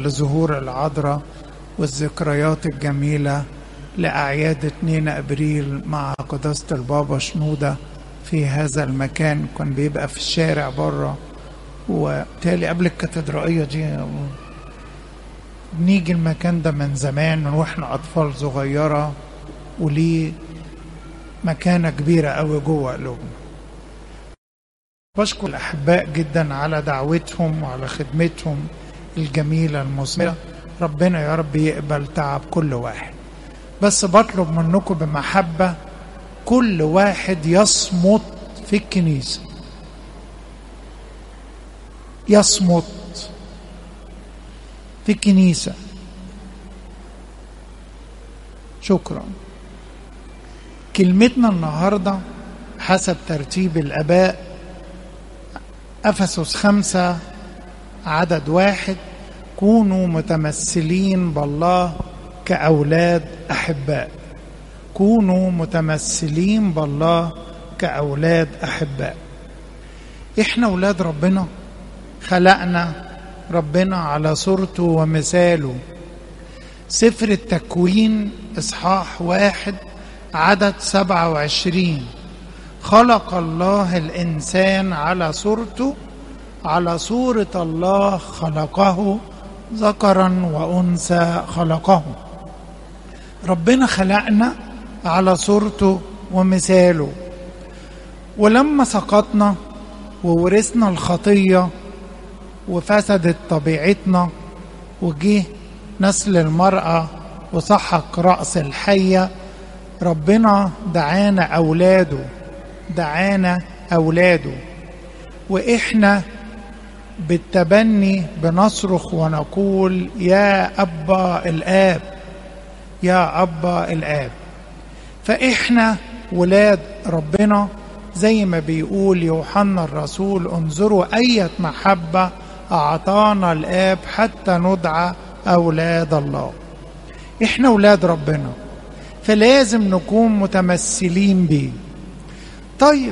لظهور العذراء والذكريات الجميلة لأعياد 2 أبريل مع قداسة البابا شنودة في هذا المكان كان بيبقى في الشارع بره وبالتالي قبل الكاتدرائية دي بنيجي المكان ده من زمان واحنا أطفال صغيرة وليه مكانة كبيرة قوي جوه قلوبنا بشكر الأحباء جدا على دعوتهم وعلى خدمتهم الجميلة المثمرة ربنا يا رب يقبل تعب كل واحد بس بطلب منكم بمحبة كل واحد يصمت في الكنيسة يصمت في الكنيسة شكرا كلمتنا النهاردة حسب ترتيب الآباء أفسس خمسة عدد واحد كونوا متمثلين بالله كأولاد أحباء كونوا متمثلين بالله كأولاد أحباء إحنا أولاد ربنا خلقنا ربنا على صورته ومثاله سفر التكوين إصحاح واحد عدد سبعة وعشرين خلق الله الإنسان على صورته على صورة الله خلقه ذكرا وأنثى خلقه ربنا خلقنا على صورته ومثاله ولما سقطنا وورثنا الخطية وفسدت طبيعتنا وجه نسل المرأة وسحق رأس الحية ربنا دعانا أولاده دعانا أولاده وإحنا بالتبني بنصرخ ونقول يا أبا الآب يا أبا الآب فإحنا ولاد ربنا زي ما بيقول يوحنا الرسول انظروا أية محبة أعطانا الآب حتى ندعى أولاد الله إحنا ولاد ربنا فلازم نكون متمثلين بيه طيب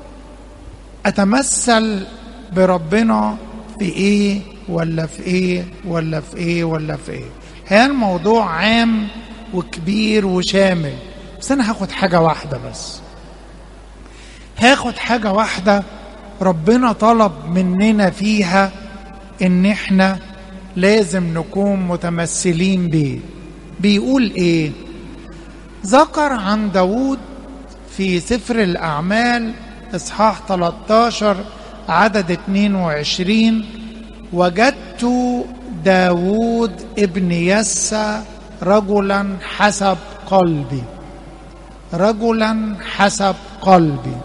أتمثل بربنا في إيه ولا في إيه ولا في إيه ولا في إيه هي الموضوع عام وكبير وشامل بس أنا هاخد حاجة واحدة بس هاخد حاجة واحدة ربنا طلب مننا فيها إن إحنا لازم نكون متمثلين بيه بيقول إيه ذكر عن داود في سفر الأعمال إصحاح 13 عدد 22 وجدت داود ابن يسى رجلا حسب قلبي رجلا حسب قلبي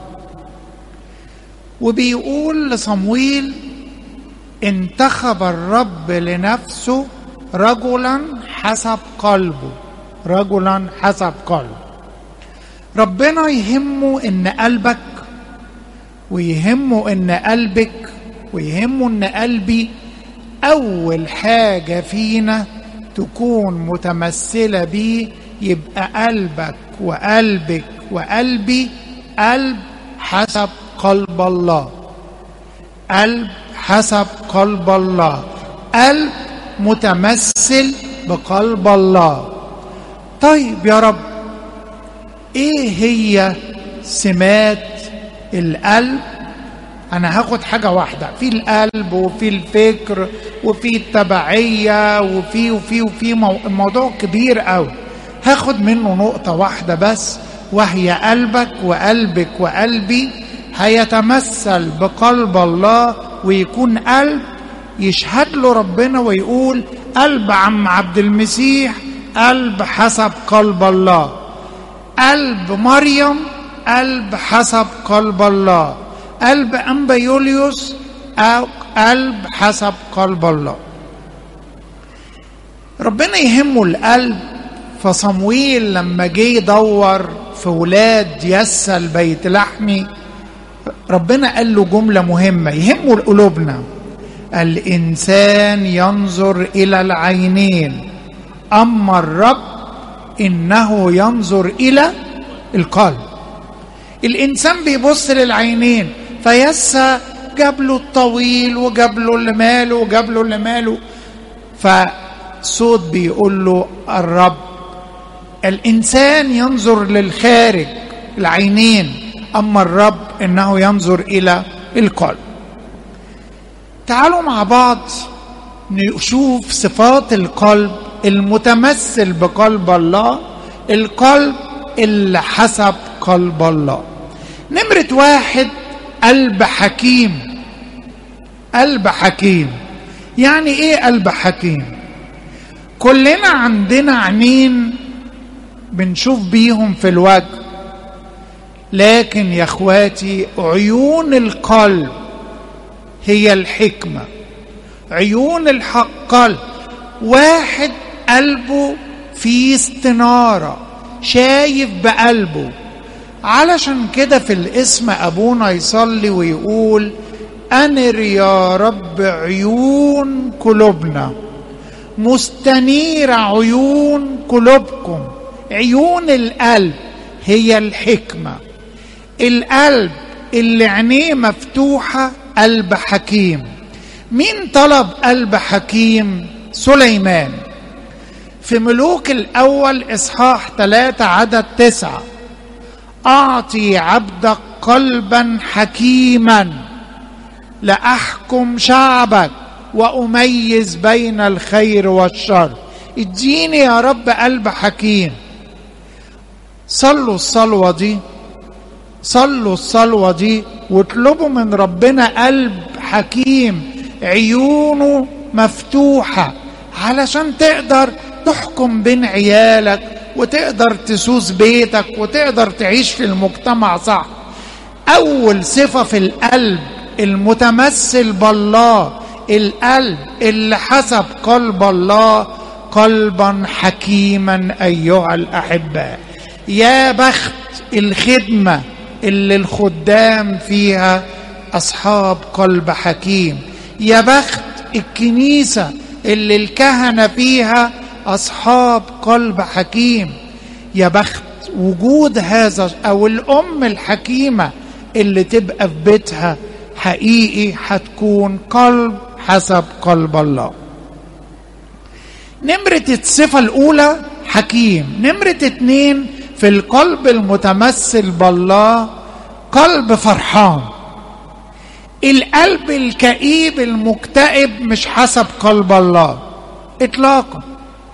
وبيقول لصمويل انتخب الرب لنفسه رجلا حسب قلبه رجلا حسب قلبه ربنا يهمه ان قلبك ويهمه ان قلبك ويهمه ان قلبي اول حاجه فينا تكون متمثله بيه يبقى قلبك وقلبك وقلبي قلب حسب قلب الله قلب حسب قلب الله قلب متمثل بقلب الله طيب يا رب ايه هي سمات القلب انا هاخد حاجه واحده في القلب وفي الفكر وفي التبعيه وفي وفي وفي مو... الموضوع كبير قوي هاخد منه نقطه واحده بس وهي قلبك وقلبك وقلبي هيتمثل بقلب الله ويكون قلب يشهد له ربنا ويقول قلب عم عبد المسيح قلب حسب قلب الله قلب مريم قلب حسب قلب الله قلب أنبا يوليوس أو قلب حسب قلب الله ربنا يهمه القلب فصمويل لما جه يدور في ولاد يسى البيت لحمي ربنا قال له جملة مهمة يهمه قلوبنا الإنسان ينظر إلى العينين أما الرب إنه ينظر إلى القلب الإنسان بيبص للعينين فيسى جاب له الطويل وجاب له اللي ماله وجاب له اللي ماله فصوت بيقول له الرب الانسان ينظر للخارج العينين اما الرب انه ينظر الى القلب تعالوا مع بعض نشوف صفات القلب المتمثل بقلب الله القلب اللي حسب قلب الله نمرة واحد قلب حكيم قلب حكيم يعني ايه قلب حكيم كلنا عندنا عينين بنشوف بيهم في الوجه لكن يا اخواتي عيون القلب هي الحكمه عيون الحق قلب واحد قلبه في استناره شايف بقلبه علشان كده في الاسم ابونا يصلي ويقول انر يا رب عيون قلوبنا مستنير عيون قلوبكم عيون القلب هي الحكمه القلب اللي عينيه مفتوحه قلب حكيم مين طلب قلب حكيم سليمان في ملوك الأول إصحاح ثلاثة عدد تسعة أعطي عبدك قلبا حكيما لأحكم شعبك وأميز بين الخير والشر اديني يا رب قلب حكيم صلوا الصلوة دي صلوا الصلوة دي واطلبوا من ربنا قلب حكيم عيونه مفتوحة علشان تقدر تحكم بين عيالك وتقدر تسوس بيتك وتقدر تعيش في المجتمع صح أول صفة في القلب المتمثل بالله القلب اللي حسب قلب الله قلبا حكيما أيها الأحباء يا بخت الخدمة اللي الخدام فيها أصحاب قلب حكيم يا بخت الكنيسة اللي الكهنة فيها أصحاب قلب حكيم يا بخت وجود هذا أو الأم الحكيمة اللي تبقى في بيتها حقيقي هتكون قلب حسب قلب الله نمرة الصفة الأولى حكيم نمرة اتنين في القلب المتمثل بالله قلب فرحان القلب الكئيب المكتئب مش حسب قلب الله اطلاقا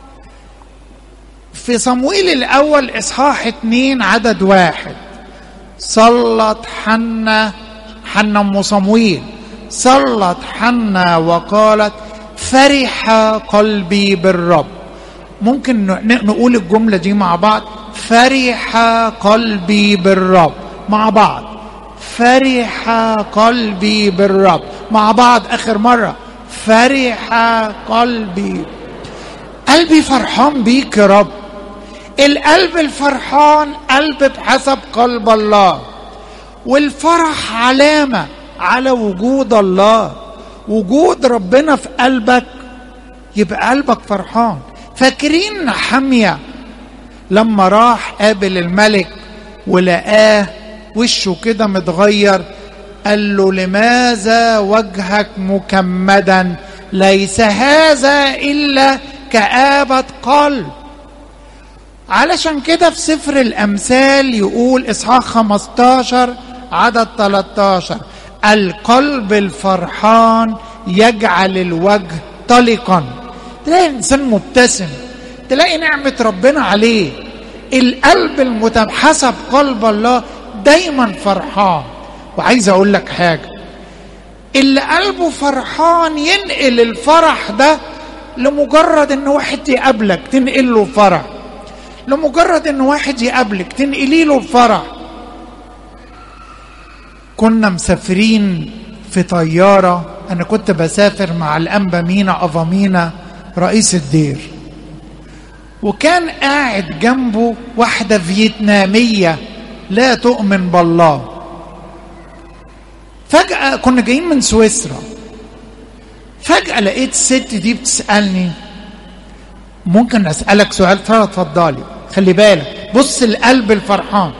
في صمويل الاول اصحاح اتنين عدد واحد صلت حنا حنا ام صمويل صلت حنا وقالت فرح قلبي بالرب ممكن نقول الجملة دي مع بعض فرح قلبي بالرب مع بعض فرح قلبي بالرب مع بعض اخر مره فرح قلبي قلبي فرحان بيك يا رب القلب الفرحان قلب بحسب قلب الله والفرح علامه على وجود الله وجود ربنا في قلبك يبقى قلبك فرحان فاكرين حمية لما راح قابل الملك ولقاه وشه كده متغير قال له لماذا وجهك مكمدا ليس هذا الا كآبة قلب علشان كده في سفر الامثال يقول اصحاح 15 عدد 13 القلب الفرحان يجعل الوجه طلقا تلاقي انسان مبتسم تلاقي نعمه ربنا عليه القلب المتم حسب قلب الله دايما فرحان وعايز اقول لك حاجه اللي قلبه فرحان ينقل الفرح ده لمجرد ان واحد يقابلك تنقل له فرح لمجرد ان واحد يقابلك تنقلي له الفرح كنا مسافرين في طيارة أنا كنت بسافر مع الأنبا مينا أفامينا رئيس الدير وكان قاعد جنبه واحدة فيتنامية لا تؤمن بالله فجأة كنا جايين من سويسرا فجأة لقيت الست دي بتسألني ممكن أسألك سؤال اتفضلي خلي بالك بص القلب الفرحان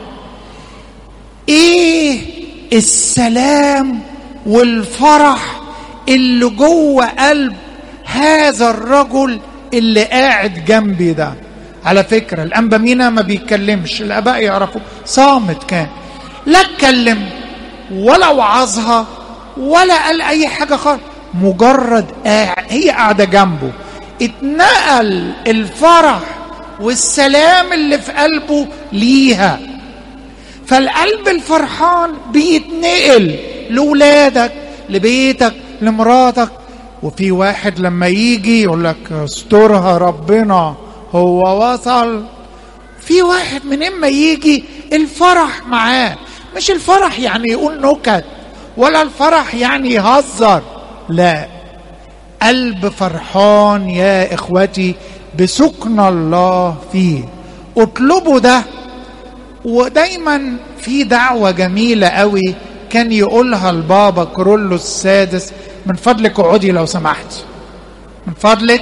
ايه السلام والفرح اللي جوه قلب هذا الرجل اللي قاعد جنبي ده على فكرة الأنبا مينا ما بيتكلمش الآباء يعرفوا صامت كان لا اتكلم ولا وعظها ولا قال أي حاجة خالص مجرد قاعد هي قاعدة جنبه اتنقل الفرح والسلام اللي في قلبه ليها فالقلب الفرحان بيتنقل لولادك لبيتك لمراتك وفي واحد لما يجي يقول لك استرها ربنا هو وصل في واحد من اما يجي الفرح معاه مش الفرح يعني يقول نكت ولا الفرح يعني يهزر لا قلب فرحان يا اخوتي بسكن الله فيه اطلبوا ده ودايما في دعوة جميلة قوي كان يقولها البابا كرولو السادس من فضلك اقعدي لو سمحت من فضلك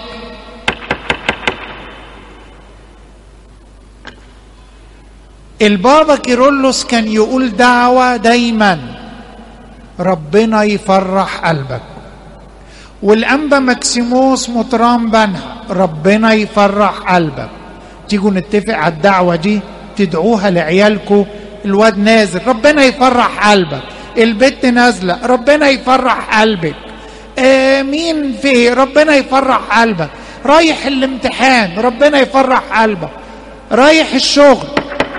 البابا كيرلس كان يقول دعوة دايما ربنا يفرح قلبك والأنبا مكسيموس مطران بنها ربنا يفرح قلبك تيجوا نتفق على الدعوة دي تدعوها لعيالكم الواد نازل ربنا يفرح قلبك البت نازلة ربنا يفرح قلبك آه مين في ربنا يفرح قلبك رايح الامتحان ربنا يفرح قلبك رايح الشغل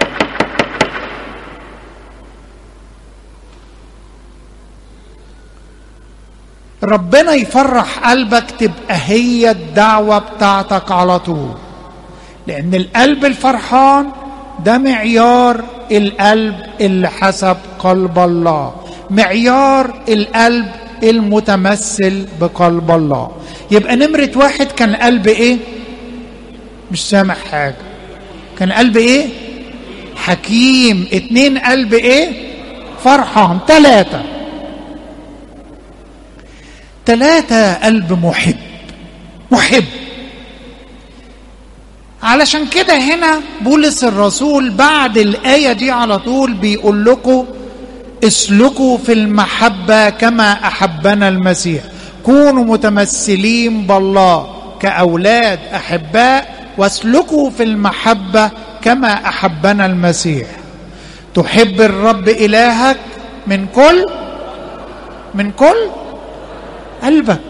ربنا يفرح قلبك تبقى هي الدعوة بتاعتك على طول لأن القلب الفرحان ده معيار القلب اللي حسب قلب الله معيار القلب المتمثل بقلب الله يبقى نمرة واحد كان قلب ايه مش سامع حاجة كان قلب ايه حكيم اتنين قلب ايه فرحان ثلاثة ثلاثة قلب محب محب علشان كده هنا بولس الرسول بعد الآية دي على طول بيقول لكم اسلكوا في المحبة كما أحبنا المسيح كونوا متمثلين بالله كأولاد أحباء واسلكوا في المحبة كما أحبنا المسيح تحب الرب إلهك من كل من كل قلبك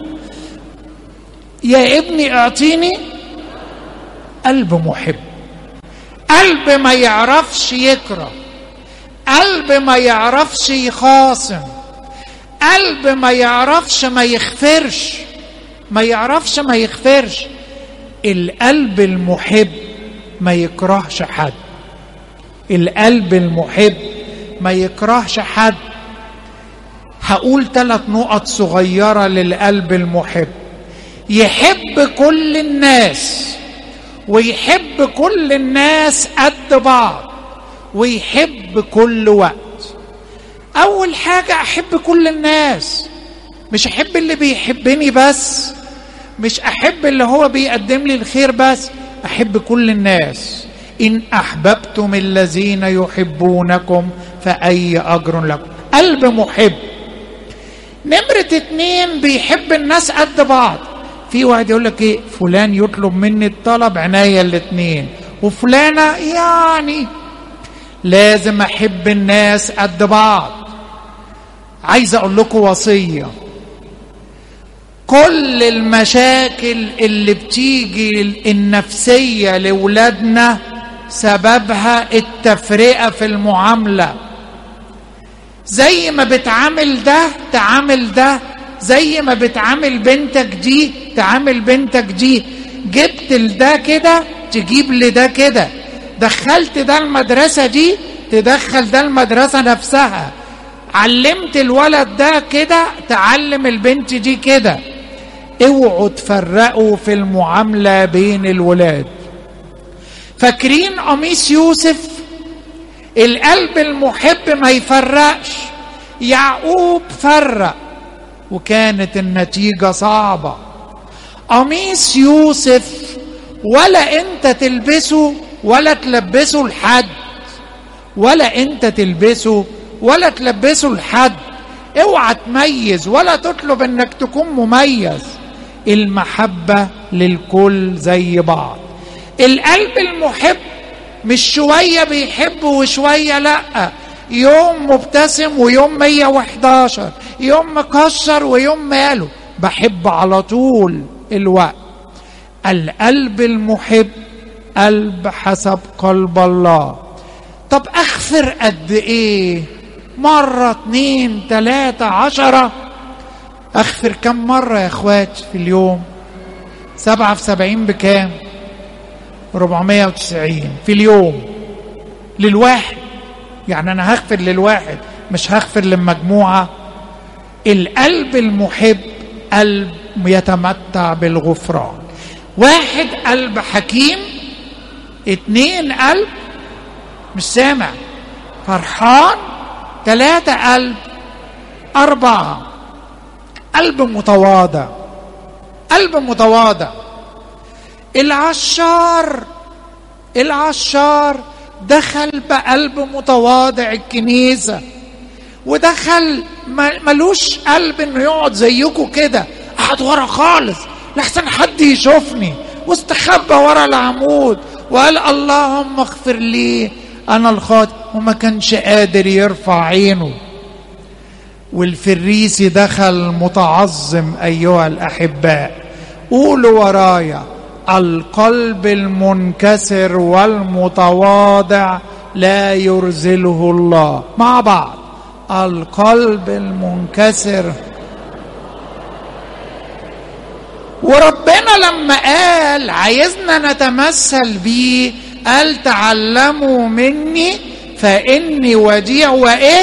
يا ابني اعطيني قلب محب قلب ما يعرفش يكره قلب ما يعرفش يخاصم قلب ما يعرفش ما يغفرش ما يعرفش ما يغفرش القلب المحب ما يكرهش حد القلب المحب ما يكرهش حد هقول ثلاث نقط صغيرة للقلب المحب يحب كل الناس ويحب كل الناس قد بعض ويحب كل وقت اول حاجه احب كل الناس مش احب اللي بيحبني بس مش احب اللي هو بيقدم لي الخير بس احب كل الناس ان احببتم الذين يحبونكم فاي اجر لكم قلب محب نمرة اتنين بيحب الناس قد بعض في واحد يقول لك ايه فلان يطلب مني الطلب عناية الاتنين وفلانة يعني لازم احب الناس قد بعض عايز اقول لكم وصيه كل المشاكل اللي بتيجي النفسيه لاولادنا سببها التفرقه في المعامله زي ما بتعامل ده تعامل ده زي ما بتعامل بنتك دي تعامل بنتك دي جبت لده كده تجيب لده كده دخلت ده المدرسة دي تدخل ده المدرسة نفسها علمت الولد ده كده تعلم البنت دي كده اوعوا تفرقوا في المعاملة بين الولاد فاكرين قميص يوسف القلب المحب ما يفرقش يعقوب فرق وكانت النتيجة صعبة قميص يوسف ولا انت تلبسه ولا تلبسه لحد ولا انت تلبسه ولا تلبسه لحد اوعى تميز ولا تطلب انك تكون مميز المحبه للكل زي بعض القلب المحب مش شويه بيحب وشويه لا يوم مبتسم ويوم 111 يوم مكشر ويوم ماله بحب على طول الوقت القلب المحب قلب حسب قلب الله طب اغفر قد ايه مرة اتنين تلاتة عشرة اغفر كم مرة يا اخوات في اليوم سبعة في سبعين بكام ربعمية وتسعين في اليوم للواحد يعني انا هغفر للواحد مش هغفر للمجموعة القلب المحب قلب يتمتع بالغفران واحد قلب حكيم اتنين قلب مش سامع فرحان ثلاثة قلب أربعة قلب متواضع قلب متواضع العشار العشار دخل بقلب متواضع الكنيسة ودخل ملوش قلب انه يقعد زيكم كده قعد ورا خالص لحسن حد يشوفني واستخبى ورا العمود وقال اللهم اغفر لي انا الخاطئ وما كانش قادر يرفع عينه والفريسي دخل متعظم ايها الاحباء قولوا ورايا القلب المنكسر والمتواضع لا يرزله الله مع بعض القلب المنكسر وربنا لما قال عايزنا نتمثل بيه قال تعلموا مني فاني وديع وايه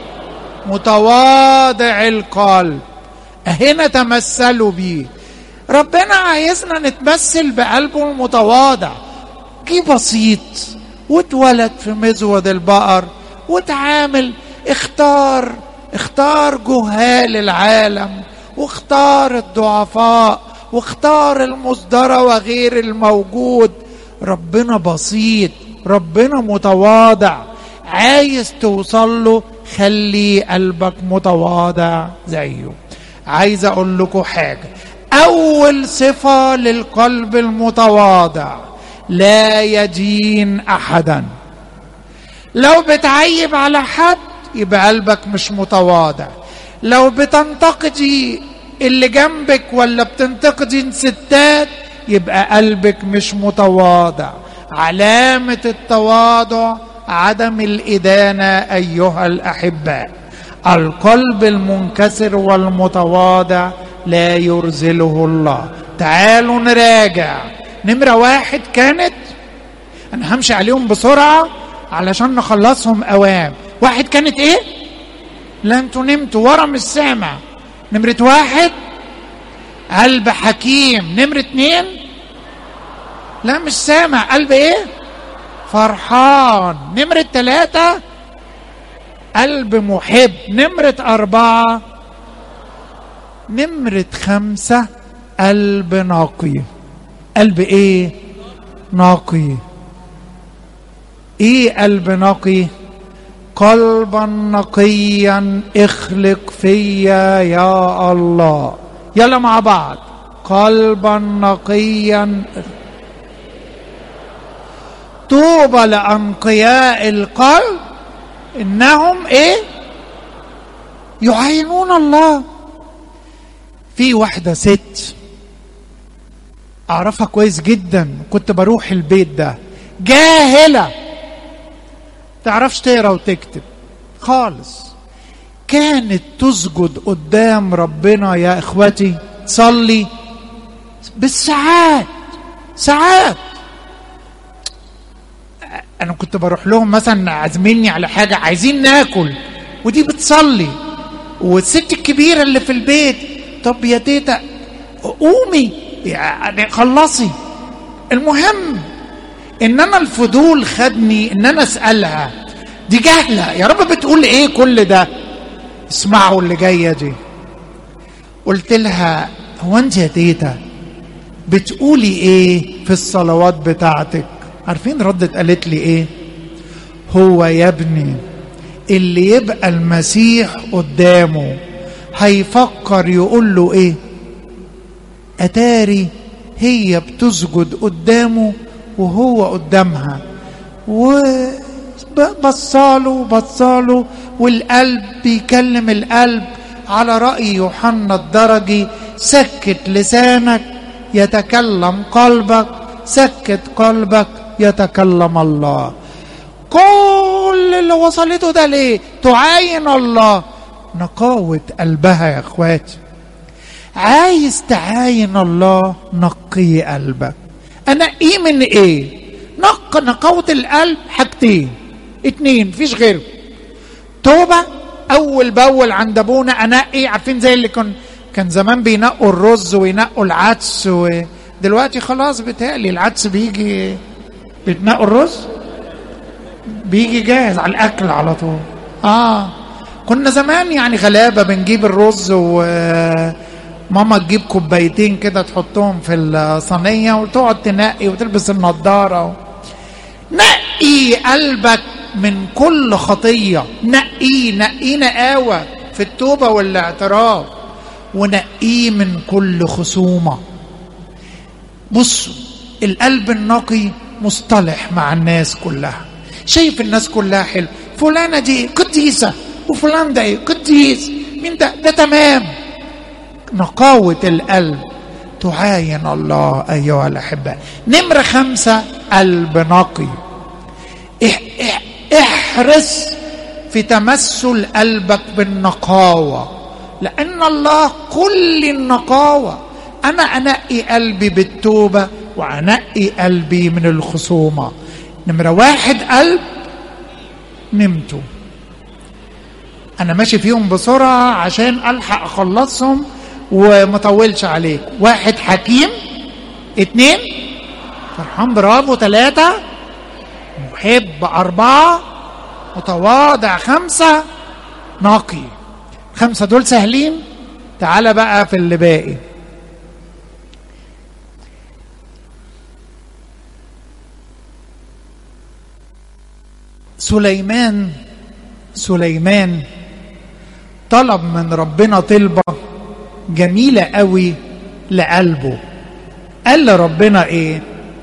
متواضع القلب هنا تمثلوا بيه ربنا عايزنا نتمثل بقلبه المتواضع جه بسيط واتولد في مزود البقر وتعامل اختار اختار جهال العالم واختار الضعفاء واختار المصدرة وغير الموجود ربنا بسيط ربنا متواضع عايز توصل له خلي قلبك متواضع زيه عايز اقول لكم حاجه اول صفه للقلب المتواضع لا يدين احدا لو بتعيب على حد يبقى قلبك مش متواضع لو بتنتقدي اللي جنبك ولا بتنتقدي الستات يبقى قلبك مش متواضع علامه التواضع عدم الادانه ايها الاحباء القلب المنكسر والمتواضع لا يرزله الله تعالوا نراجع نمره واحد كانت انا همشي عليهم بسرعه علشان نخلصهم اوام واحد كانت ايه لا انتوا نمتوا ورا مش سامع نمرة واحد قلب حكيم نمرة اتنين لا مش سامع قلب ايه فرحان نمرة ثلاثة قلب محب نمرة أربعة نمرة خمسة قلب نقي قلب ايه نقي ايه قلب نقي قلبا نقيا اخلق فيا يا الله يلا مع بعض قلبا نقيا طوبى لانقياء القلب انهم ايه يعينون الله في واحده ست اعرفها كويس جدا كنت بروح البيت ده جاهله تعرفش تقرا وتكتب خالص كانت تسجد قدام ربنا يا اخوتي تصلي بالساعات ساعات انا كنت بروح لهم مثلا عازميني على حاجه عايزين ناكل ودي بتصلي والست الكبيره اللي في البيت طب يا تيتا قومي يعني خلصي المهم ان انا الفضول خدني ان انا اسالها دي جهله يا رب بتقول ايه كل ده اسمعوا اللي جايه دي قلت لها هو انت يا تيتا بتقولي ايه في الصلوات بتاعتك عارفين ردت قالت لي ايه هو يا ابني اللي يبقى المسيح قدامه هيفكر يقول له ايه اتاري هي بتسجد قدامه وهو قدامها وبصاله بصاله والقلب بيكلم القلب على رأي يوحنا الدرجي سكت لسانك يتكلم قلبك سكت قلبك يتكلم الله كل اللي وصلته ده ليه تعاين الله نقاوة قلبها يا اخواتي عايز تعاين الله نقي قلبك انقيه من ايه نق نقاوة القلب حاجتين اتنين مفيش غيره توبة اول باول عند ابونا انقي عارفين زي اللي كان كان زمان بينقوا الرز وينقوا العدس ودلوقتي خلاص بتهيألي العدس بيجي بتنقوا الرز بيجي جاهز على الاكل على طول اه كنا زمان يعني غلابه بنجيب الرز وماما تجيب كوبايتين كده تحطهم في الصينيه وتقعد تنقي وتلبس النضاره نقي قلبك من كل خطيه نقيه نقيه نقاوه في التوبه والاعتراف ونقيه من كل خصومه بصوا القلب النقي مصطلح مع الناس كلها شايف الناس كلها حلو فلانة دي قديسة وفلان ده قديس مين ده ده تمام نقاوة القلب تعاين الله أيها الأحباء نمرة خمسة قلب نقي احرص في تمثل قلبك بالنقاوة لأن الله كل النقاوة أنا أنقي قلبي بالتوبة وأنقي قلبي من الخصومة نمرة واحد قلب نمتوا أنا ماشي فيهم بسرعة عشان ألحق أخلصهم ومطولش عليك واحد حكيم اتنين فرحان برافو ثلاثة محب أربعة متواضع خمسة نقي خمسة دول سهلين تعال بقى في اللي باقي سليمان سليمان طلب من ربنا طلبة جميلة قوي لقلبه قال لربنا ايه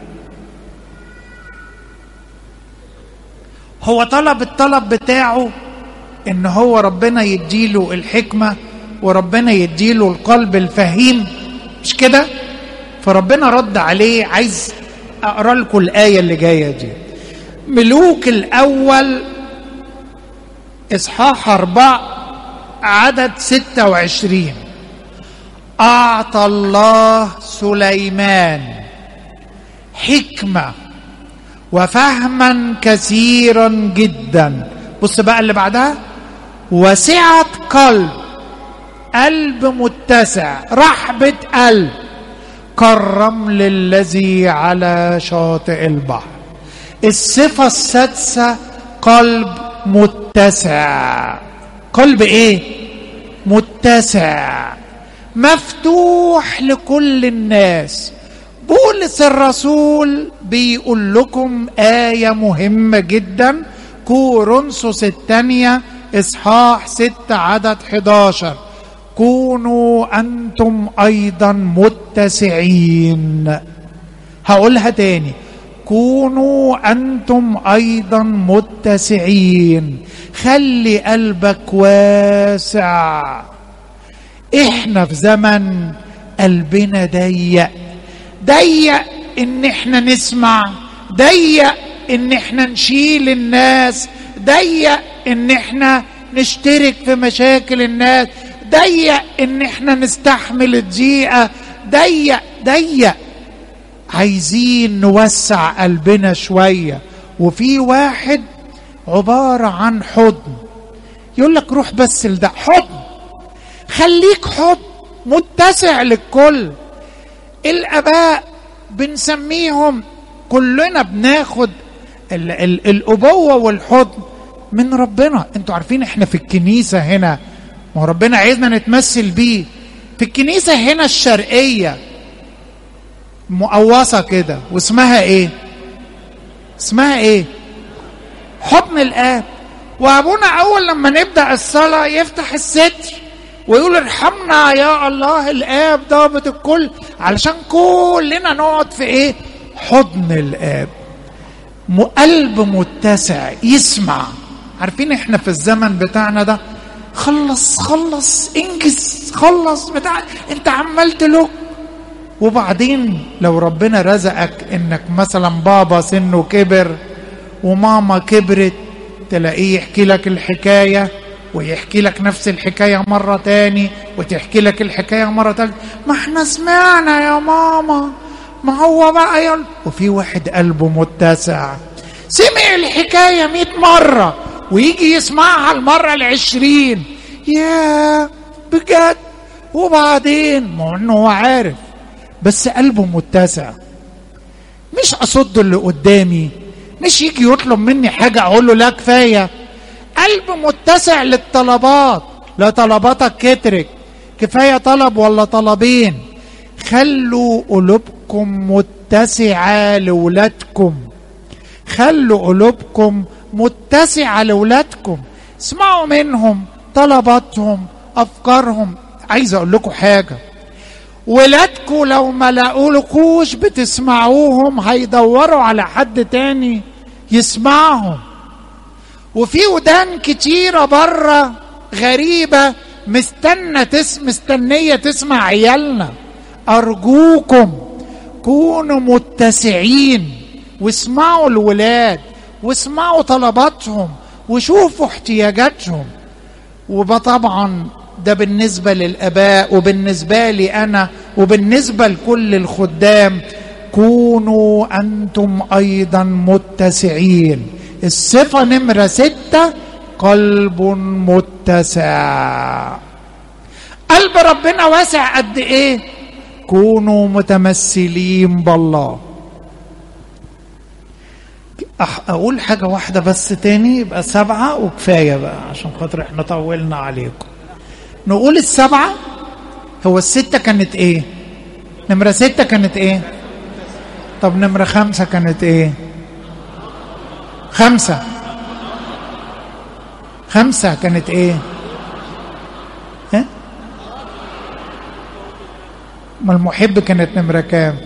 هو طلب الطلب بتاعه ان هو ربنا يديله الحكمة وربنا يديله القلب الفهيم مش كده فربنا رد عليه عايز اقرا لكم الايه اللي جايه دي ملوك الأول إصحاح أربع عدد ستة وعشرين أعطى الله سليمان حكمة وفهما كثيرا جدا بص بقى اللي بعدها وسعة قلب قلب متسع رحبة قلب كالرمل الذي على شاطئ البحر الصفة السادسة قلب متسع قلب ايه متسع مفتوح لكل الناس بولس الرسول بيقول لكم آية مهمة جدا كورنثوس الثانية إصحاح ستة عدد 11 كونوا أنتم أيضا متسعين هقولها تاني كونوا انتم ايضا متسعين خلي قلبك واسع احنا في زمن قلبنا ضيق ضيق ان احنا نسمع ضيق ان احنا نشيل الناس ضيق ان احنا نشترك في مشاكل الناس ضيق ان احنا نستحمل الضيقه ضيق ضيق عايزين نوسع قلبنا شويه وفي واحد عباره عن حضن يقول لك روح بس لده حضن خليك حضن متسع للكل الاباء بنسميهم كلنا بناخد ال ال الابوه والحضن من ربنا انتوا عارفين احنا في الكنيسه هنا ما ربنا عايزنا نتمثل بيه في الكنيسه هنا الشرقيه مقوصة كده واسمها ايه اسمها ايه حضن الاب وابونا اول لما نبدا الصلاه يفتح الستر ويقول ارحمنا يا الله الاب ضابط الكل علشان كلنا نقعد في ايه حضن الاب قلب متسع يسمع عارفين احنا في الزمن بتاعنا ده خلص خلص انجز خلص بتاع انت عمال تلوك وبعدين لو ربنا رزقك انك مثلا بابا سنه كبر وماما كبرت تلاقيه يحكي لك الحكايه ويحكي لك نفس الحكايه مره تاني وتحكي لك الحكايه مره تانية ما احنا سمعنا يا ماما ما هو بقى يلا وفي واحد قلبه متسع سمع الحكايه مئة مره ويجي يسمعها المره العشرين يا بجد وبعدين ما انه هو عارف بس قلبه متسع مش اصد اللي قدامي مش يجي يطلب مني حاجه اقول له لا كفايه قلب متسع للطلبات لا طلباتك كترك كفايه طلب ولا طلبين خلوا قلوبكم متسعه لاولادكم خلوا قلوبكم متسعه لاولادكم اسمعوا منهم طلباتهم افكارهم عايز اقول لكم حاجه ولادكم لو ما لقولكوش بتسمعوهم هيدوروا على حد تاني يسمعهم وفي ودان كتيره بره غريبه مستنى تس مستنيه تسمع عيالنا ارجوكم كونوا متسعين واسمعوا الولاد واسمعوا طلباتهم وشوفوا احتياجاتهم وده طبعا ده بالنسبه للاباء وبالنسبه لي انا وبالنسبه لكل الخدام كونوا انتم ايضا متسعين الصفه نمره سته قلب متسع قلب ربنا واسع قد ايه كونوا متمثلين بالله اقول حاجه واحده بس تاني يبقى سبعه وكفايه بقى عشان خاطر احنا طولنا عليكم نقول السبعه هو السته كانت ايه نمره سته كانت ايه طب نمره خمسه كانت ايه خمسه خمسه كانت ايه ها ما المحب كانت نمره كام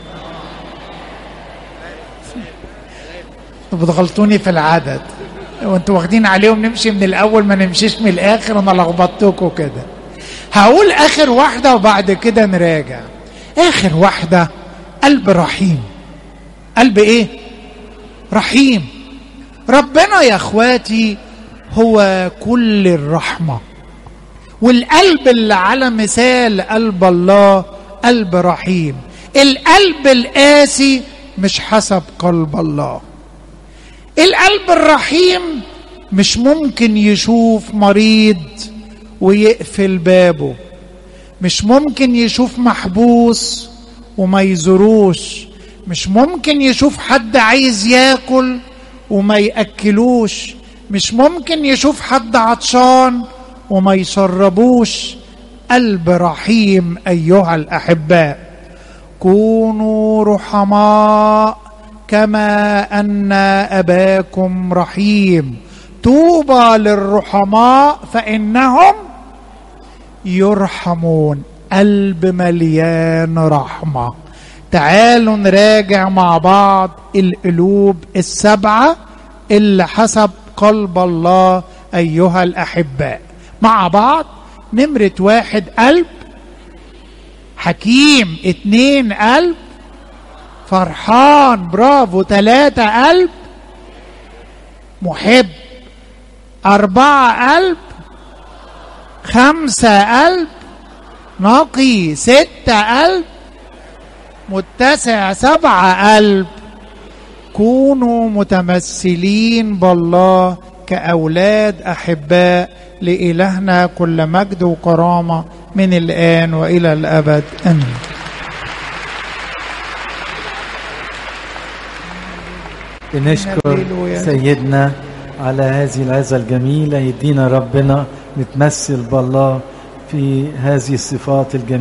بتغلطوني في العدد وانتوا واخدين عليهم نمشي من الاول ما نمشيش من الاخر انا لخبطتكم كده هقول اخر واحده وبعد كده نراجع اخر واحده قلب رحيم قلب ايه رحيم ربنا يا اخواتي هو كل الرحمه والقلب اللي على مثال قلب الله قلب رحيم القلب القاسي مش حسب قلب الله القلب الرحيم مش ممكن يشوف مريض ويقفل بابه مش ممكن يشوف محبوس وما يزوروش مش ممكن يشوف حد عايز ياكل وما ياكلوش مش ممكن يشوف حد عطشان وما يشربوش قلب رحيم ايها الاحباء كونوا رحماء كما ان اباكم رحيم طوبى للرحماء فانهم يرحمون قلب مليان رحمه تعالوا نراجع مع بعض القلوب السبعه اللي حسب قلب الله ايها الاحباء مع بعض نمره واحد قلب حكيم اتنين قلب فرحان برافو ثلاثة قلب محب أربعة قلب خمسة قلب نقي ستة قلب متسع سبعة قلب كونوا متمثلين بالله كأولاد أحباء لإلهنا كل مجد وكرامة من الآن وإلى الأبد آمين بنشكر سيدنا على هذه العزة الجميلة يدينا ربنا نتمثل بالله في هذه الصفات الجميلة